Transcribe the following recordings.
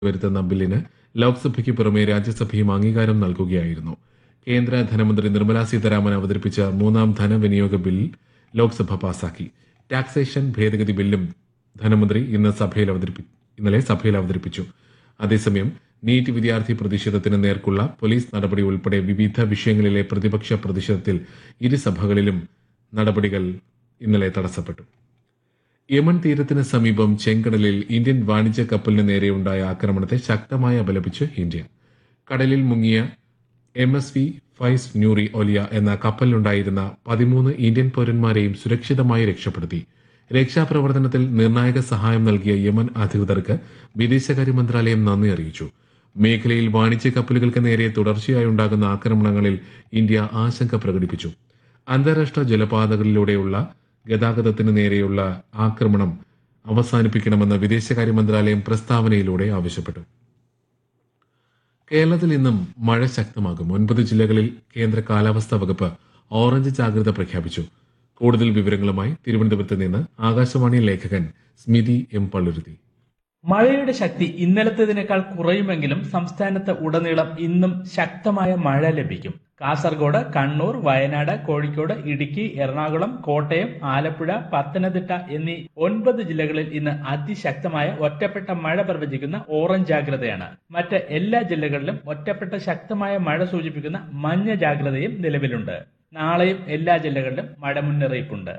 വരുത്തുന്ന ബില്ലിന് ലോക്സഭയ്ക്ക് പുറമെ രാജ്യസഭയും അംഗീകാരം നൽകുകയായിരുന്നു കേന്ദ്ര ധനമന്ത്രി നിർമ്മല സീതാരാമൻ അവതരിപ്പിച്ച മൂന്നാം ധനവിനിയോഗ ബിൽ ലോക്സഭ പാസാക്കി ടാക്സേഷൻ ഭേദഗതി ബില്ലും ധനമന്ത്രി ഇന്ന് സഭയിൽ അവതരിപ്പി ഇന്നലെ സഭയിൽ അവതരിപ്പിച്ചു അതേസമയം നീറ്റ് വിദ്യാർത്ഥി പ്രതിഷേധത്തിന് നേർക്കുള്ള പോലീസ് നടപടി ഉൾപ്പെടെ വിവിധ വിഷയങ്ങളിലെ പ്രതിപക്ഷ പ്രതിഷേധത്തിൽ ഇരുസഭകളിലും നടപടികൾ ഇന്നലെ തടസ്സപ്പെട്ടു യമൻ തീരത്തിന് സമീപം ചെങ്കടലിൽ ഇന്ത്യൻ വാണിജ്യ കപ്പലിന് നേരെയുണ്ടായ ആക്രമണത്തെ ശക്തമായി അപലപിച്ച് ഇന്ത്യ കടലിൽ മുങ്ങിയ എം എസ് വി ഫൈസ് ന്യൂറി ഒലിയ എന്ന കപ്പലിലുണ്ടായിരുന്ന പതിമൂന്ന് ഇന്ത്യൻ പൗരന്മാരെയും സുരക്ഷിതമായി രക്ഷപ്പെടുത്തി രക്ഷാപ്രവർത്തനത്തിൽ നിർണായക സഹായം നൽകിയ യമൻ അധികൃതർക്ക് വിദേശകാര്യ മന്ത്രാലയം നന്ദി അറിയിച്ചു മേഖലയിൽ വാണിജ്യ കപ്പലുകൾക്ക് നേരെ തുടർച്ചയായി ഉണ്ടാകുന്ന ആക്രമണങ്ങളിൽ ഇന്ത്യ ആശങ്ക പ്രകടിപ്പിച്ചു അന്താരാഷ്ട്ര ജലപാതകളിലൂടെയുള്ള ഗതാഗതത്തിന് നേരെയുള്ള ആക്രമണം അവസാനിപ്പിക്കണമെന്ന് വിദേശകാര്യ മന്ത്രാലയം പ്രസ്താവനയിലൂടെ ആവശ്യപ്പെട്ടു കേരളത്തിൽ ഇന്നും മഴ ശക്തമാകും ഒൻപത് ജില്ലകളിൽ കേന്ദ്ര കാലാവസ്ഥാ വകുപ്പ് ഓറഞ്ച് ജാഗ്രത പ്രഖ്യാപിച്ചു കൂടുതൽ വിവരങ്ങളുമായി തിരുവനന്തപുരത്ത് നിന്ന് ആകാശവാണി ലേഖകൻ സ്മിതി എം പള്ളുരുത്തി മഴയുടെ ശക്തി ഇന്നലത്തേതിനേക്കാൾ കുറയുമെങ്കിലും സംസ്ഥാനത്ത് ഉടനീളം ഇന്നും ശക്തമായ മഴ ലഭിക്കും കാസർഗോഡ് കണ്ണൂർ വയനാട് കോഴിക്കോട് ഇടുക്കി എറണാകുളം കോട്ടയം ആലപ്പുഴ പത്തനംതിട്ട എന്നീ ഒൻപത് ജില്ലകളിൽ ഇന്ന് അതിശക്തമായ ഒറ്റപ്പെട്ട മഴ പ്രവചിക്കുന്ന ഓറഞ്ച് ജാഗ്രതയാണ് മറ്റ് എല്ലാ ജില്ലകളിലും ഒറ്റപ്പെട്ട ശക്തമായ മഴ സൂചിപ്പിക്കുന്ന മഞ്ഞ ജാഗ്രതയും നിലവിലുണ്ട് നാളെയും എല്ലാ ജില്ലകളിലും മഴ മുന്നറിയിപ്പുണ്ട്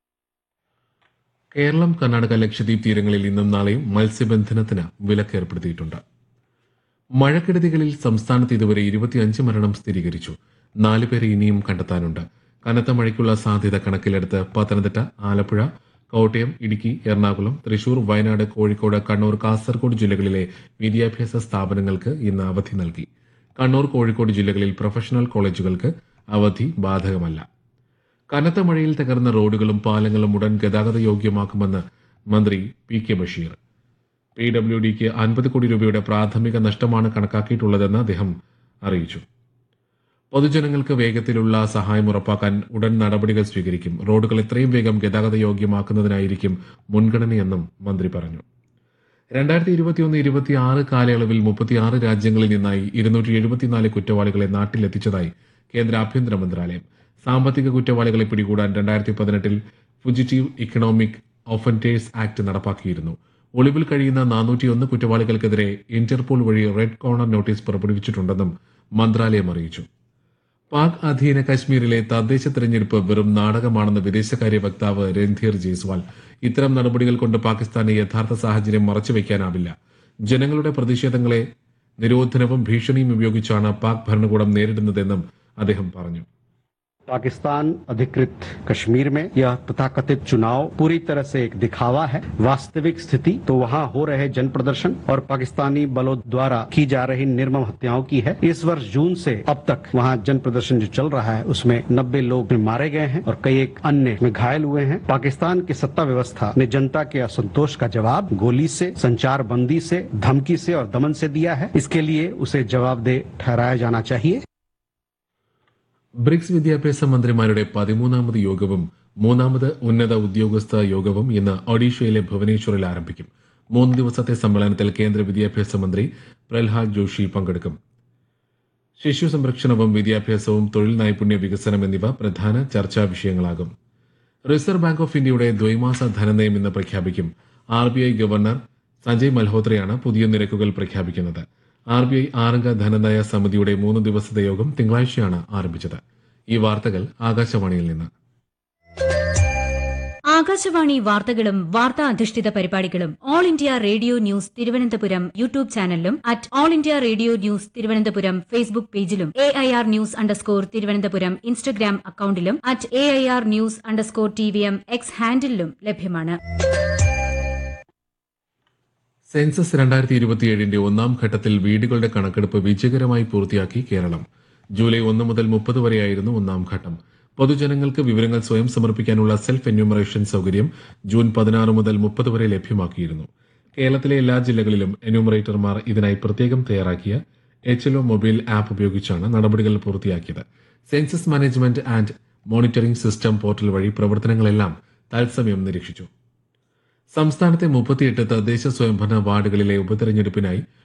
കേരളം കർണാടക ലക്ഷദ്വീപ് തീരങ്ങളിൽ ഇന്നും നാളെയും മത്സ്യബന്ധനത്തിന് വിലക്ക് ഏർപ്പെടുത്തിയിട്ടുണ്ട് മഴക്കെടുതികളിൽ സംസ്ഥാനത്ത് ഇതുവരെ ഇരുപത്തിയഞ്ച് മരണം സ്ഥിരീകരിച്ചു നാല് പേരെ ഇനിയും കണ്ടെത്താനുണ്ട് കനത്ത മഴയ്ക്കുള്ള സാധ്യത കണക്കിലെടുത്ത് പത്തനംതിട്ട ആലപ്പുഴ കോട്ടയം ഇടുക്കി എറണാകുളം തൃശൂർ വയനാട് കോഴിക്കോട് കണ്ണൂർ കാസർഗോഡ് ജില്ലകളിലെ വിദ്യാഭ്യാസ സ്ഥാപനങ്ങൾക്ക് ഇന്ന് അവധി നൽകി കണ്ണൂർ കോഴിക്കോട് ജില്ലകളിൽ പ്രൊഫഷണൽ കോളേജുകൾക്ക് അവധി ബാധകമല്ല കനത്ത മഴയിൽ തകർന്ന റോഡുകളും പാലങ്ങളും ഉടൻ ഗതാഗത യോഗ്യമാക്കുമെന്ന് മന്ത്രി P K Basheer P W ഡിക്ക് അൻപത് കോടി രൂപയുടെ പ്രാഥമിക നഷ്ടമാണ് കണക്കാക്കിയിട്ടുള്ളതെന്ന് അദ്ദേഹം അറിയിച്ചു പൊതുജനങ്ങൾക്ക് വേഗത്തിലുള്ള സഹായം ഉറപ്പാക്കാൻ ഉടൻ നടപടികൾ സ്വീകരിക്കും റോഡുകൾ എത്രയും വേഗം ഗതാഗത യോഗ്യമാക്കുന്നതിനായിരിക്കും മുൻഗണനയെന്നും മന്ത്രി പറഞ്ഞു രണ്ടായിരത്തി ഇരുപത്തിയൊന്ന് ഇരുപത്തി ആറ് കാലയളവിൽ മുപ്പത്തിയാറ് രാജ്യങ്ങളിൽ നിന്നായി ഇരുന്നൂറ്റി എഴുപത്തിനാല് കുറ്റവാളികളെ നാട്ടിലെത്തിച്ചതായി കേന്ദ്ര ആഭ്യന്തര മന്ത്രാലയം സാമ്പത്തിക കുറ്റവാളികളെ പിടികൂടാൻ രണ്ടായിരത്തി പതിനെട്ടിൽ ഫുജിറ്റീവ് ഇക്കണോമിക് ഒഫൻറ്റേഴ്സ് ആക്ട് നടപ്പാക്കിയിരുന്നു ഒളിവിൽ കഴിയുന്ന നാനൂറ്റിയൊന്ന് കുറ്റവാളികൾക്കെതിരെ ഇന്റർപോൾ വഴി റെഡ് കോർണർ നോട്ടീസ് പുറപ്പെടുവിച്ചിട്ടുണ്ടെന്നും മന്ത്രാലയം അറിയിച്ചു പാക് അധീന കശ്മീരിലെ തദ്ദേശ തെരഞ്ഞെടുപ്പ് വെറും നാടകമാണെന്ന് വിദേശകാര്യ വക്താവ് രൺധീർ ജയ്സ്വാൾ ഇത്തരം നടപടികൾ കൊണ്ട് പാകിസ്ഥാന്റെ യഥാർത്ഥ സാഹചര്യം മറച്ചുവെക്കാനാവില്ല ജനങ്ങളുടെ പ്രതിഷേധങ്ങളെ നിരോധനവും ഭീഷണിയും ഉപയോഗിച്ചാണ് പാക് ഭരണകൂടം നേരിടുന്നതെന്നും അദ്ദേഹം പറഞ്ഞു पाकिस्तान अधिकृत कश्मीर में यह तथाकथित चुनाव पूरी तरह से एक दिखावा है वास्तविक स्थिति तो वहां हो रहे जन प्रदर्शन और पाकिस्तानी बलों द्वारा की जा रही निर्मम हत्याओं की है इस वर्ष जून से अब तक वहां जन प्रदर्शन जो चल रहा है उसमें नब्बे लोग मारे गए हैं और कई एक अन्य में घायल हुए हैं पाकिस्तान की सत्ता व्यवस्था ने जनता के असंतोष का जवाब गोली से संचार बंदी से धमकी से और दमन से दिया है इसके लिए उसे जवाबदेह ठहराया जाना चाहिए ബ്രിക്സ് വിദ്യാഭ്യാസ മന്ത്രിമാരുടെ പതിമൂന്നാമത് യോഗവും മൂന്നാമത് ഉന്നത ഉദ്യോഗസ്ഥ യോഗവും ഇന്ന് ഒഡീഷയിലെ ഭുവനേശ്വറിൽ ആരംഭിക്കും മൂന്ന് ദിവസത്തെ സമ്മേളനത്തിൽ കേന്ദ്ര വിദ്യാഭ്യാസ മന്ത്രി പ്രഹ്ലാദ് ജോഷി പങ്കെടുക്കും ശിശു സംരക്ഷണവും വിദ്യാഭ്യാസവും തൊഴിൽ നൈപുണ്യ വികസനം എന്നിവ പ്രധാന ചർച്ചാ വിഷയങ്ങളാകും റിസർവ് ബാങ്ക് ഓഫ് ഇന്ത്യയുടെ ദ്വൈമാസ ധനനയം ഇന്ന് പ്രഖ്യാപിക്കും R B I governor Sanjay മൽഹോത്രയാണ് പുതിയ നിരക്കുകൾ പ്രഖ്യാപിക്കുന്നത് ആർ ബി ഐ ആറംഗ ധനനയ സമിതിയുടെ മൂന്ന് ദിവസത്തെ യോഗം തിങ്കളാഴ്ചയാണ് ആരംഭിച്ചത് ഈ വാർത്തകൾ ആകാശവാണിയിൽ നിന്ന് ആകാശവാണി വാർത്തകളും വാർത്താ അധിഷ്ഠിത പരിപാടികളും all India radio news Thiruvananthapuram YouTube ചാനലിലും at all India radio news Thiruvananthapuram Facebook പേജിലും A I R news underscore Thiruvananthapuram Instagram അക്കൌണ്ടിലും at A I R news underscore T V M X ഹാൻഡിലും ലഭ്യമാണ് സെൻസസ് രണ്ടായിരത്തി ഇരുപത്തിയേഴിന്റെ ഒന്നാം ഘട്ടത്തിൽ വീടുകളുടെ കണക്കെടുപ്പ് വിജയകരമായി പൂർത്തിയാക്കി കേരളം ജൂലൈ ഒന്ന് മുതൽ മുപ്പത് വരെയായിരുന്നു ഒന്നാം ഘട്ടം പൊതുജനങ്ങൾക്ക് വിവരങ്ങൾ സ്വയം സമർപ്പിക്കാനുള്ള സെൽഫ് എന്യൂമറേഷൻ സൗകര്യം ജൂൺ പതിനാറ് മുതൽ മുപ്പത് വരെ ലഭ്യമാക്കിയിരുന്നു കേരളത്തിലെ എല്ലാ ജില്ലകളിലും എന്യൂമറേറ്റർമാർ ഇതിനായി പ്രത്യേകം തയ്യാറാക്കിയ എച്ച് എൽ മൊബൈൽ ആപ്പ് ഉപയോഗിച്ചാണ് നടപടികൾ പൂർത്തിയാക്കിയത് census management and monitoring system portal വഴി പ്രവർത്തനങ്ങളെല്ലാം തത്സമയം നിരീക്ഷിച്ചു സംസ്ഥാനത്തെ മുപ്പത്തിയെട്ട് തദ്ദേശ സ്വയംഭരണ വാർഡുകളിലെ ഉപതെരഞ്ഞെടുപ്പിനായി